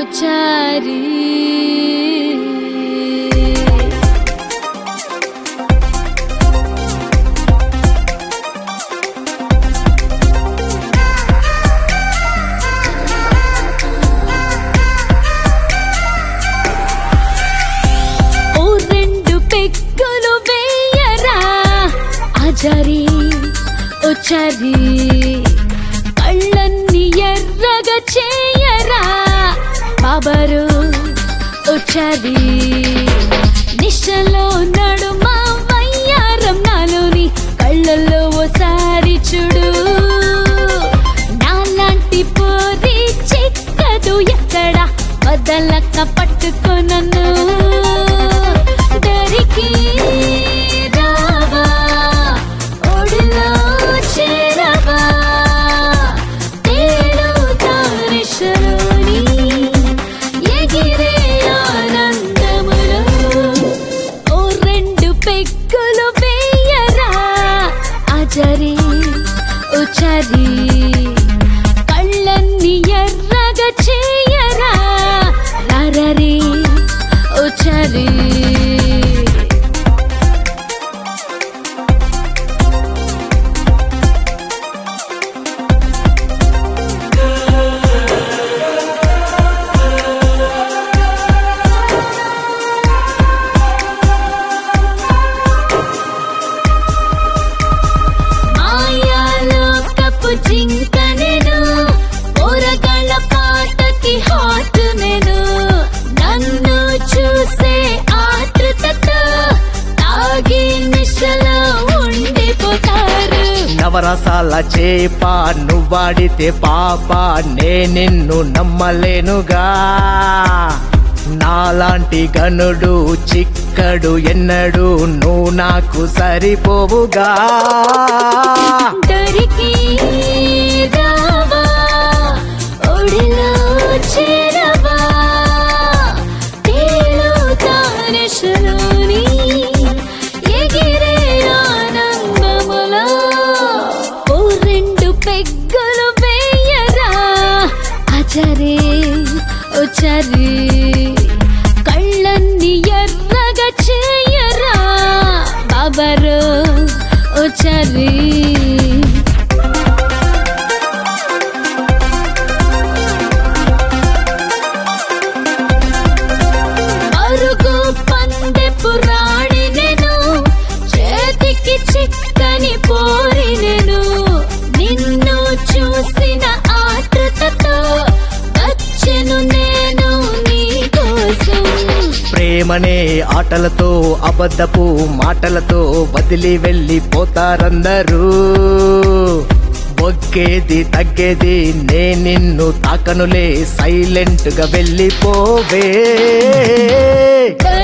చారి ఓ రెండు పెక్కులు వేయరా ఆచారి ఓ చరి కళ్ళన్ని ఎర్రగా చేయరా బాబరు ఓ చరి నిశలో నడుమ వయ్యారం నాలోని కళ్ళల్లో ఓసారి చూడు నాలాంటి పోరి చిక్కదు ఎక్కడ వదలక పట్టుకొనను దరికి రావా ఒడిలో చేరవా తేలుతారిశలోని ఎగిరే ఆనందములో ఓ రెండు పెక్కులు వేయరా ఆచరి ఉచరి కళ్ళన్ని ఎర్రగా చేయరా రరరి ఉచరి మాయాలో కప్పు జింక నేను ఊరగళ్ళ పాటకి హాట్ నేను నన్ను చూసే ఆతృతతో తాగి నిశలో ఉండిపోతారు నవరసాల చేప నువ్వాడితే పాప నే నిన్ను నమ్మలేనుగా నాలాంటి గనుడు చిక్కడు ఎన్నడు నువ్వు నాకు సరిపోవుగా దొరికి రావా ఒడిలో చేరవా తేలుతానిశలోని ఎగిరే ఆనందములో ఓ రెండు పెగ్గలు వేయరా అచరే ఉచరి కళ్ళన్ని ఎర్రగా చేయరా బాబరు ఉచరి అరుగు పందెపు రాణి నేను చేతికి చిక్కని పోరి నేను నిన్ను చూసిన ఆతృతతో వచ్చెను నేను నీ కోసం ప్రేమనే ఆటలతో అబద్ధపు మాటలతో వదిలి వెళ్ళిపోతారందరూ ఒగ్గేది తగ్గేది నే నిన్ను తాకనులే సైలెంట్ గా వెళ్ళిపోవే